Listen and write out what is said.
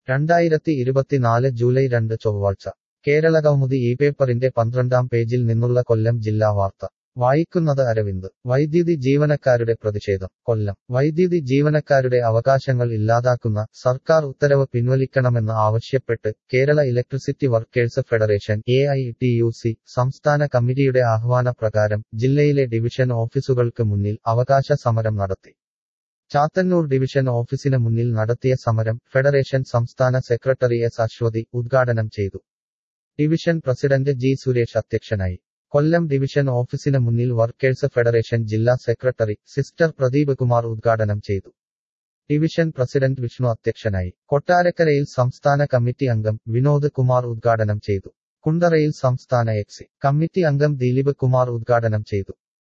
രണ്ടായിരത്തി ഇരുപത്തിനാല് ജൂലൈ രണ്ട് ചൊവ്വാഴ്ച കേരളകൗമുദി ഈ പേപ്പറിന്റെ പന്ത്രണ്ടാം പേജിൽ നിന്നുള്ള കൊല്ലം ജില്ലാ വാർത്ത വായിക്കുന്നത് അരവിന്ദ് വൈദ്യുതി ജീവനക്കാരുടെ പ്രതിഷേധം കൊല്ലം വൈദ്യുതി ജീവനക്കാരുടെ അവകാശങ്ങൾ ഇല്ലാതാക്കുന്ന സർക്കാർ ഉത്തരവ് പിൻവലിക്കണമെന്ന് ആവശ്യപ്പെട്ട് Kerala electricity workers federation A I T U C സംസ്ഥാന കമ്മിറ്റിയുടെ ആഹ്വാനപ്രകാരം ജില്ലയിലെ ഡിവിഷൻ ഓഫീസുകൾക്ക് മുന്നിൽ അവകാശ സമരം നടത്തി ചാത്തന്നൂർ ഡിവിഷൻ ഓഫീസിന് മുന്നിൽ നടത്തിയ സമരം ഫെഡറേഷൻ സംസ്ഥാന സെക്രട്ടറി എസ് അശ്വതി ഉദ്ഘാടനം ചെയ്തു ഡിവിഷൻ പ്രസിഡന്റ് ജി സുരേഷ് അധ്യക്ഷനായി കൊല്ലം ഡിവിഷൻ ഓഫീസിന് മുന്നിൽ വർക്കേഴ്സ് ഫെഡറേഷൻ ജില്ലാ സെക്രട്ടറി സിസ്റ്റർ പ്രദീപ് കുമാർ ഉദ്ഘാടനം ചെയ്തു ഡിവിഷൻ പ്രസിഡന്റ് വിഷ്ണു അധ്യക്ഷനായി കൊട്ടാരക്കരയിൽ സംസ്ഥാന കമ്മിറ്റി അംഗം വിനോദ് കുമാർ ഉദ്ഘാടനം ചെയ്തു കുണ്ടറയിൽ സംസ്ഥാന എക്സി കമ്മിറ്റി അംഗം ദിലീപ് കുമാർ ഉദ്ഘാടനം ചെയ്തു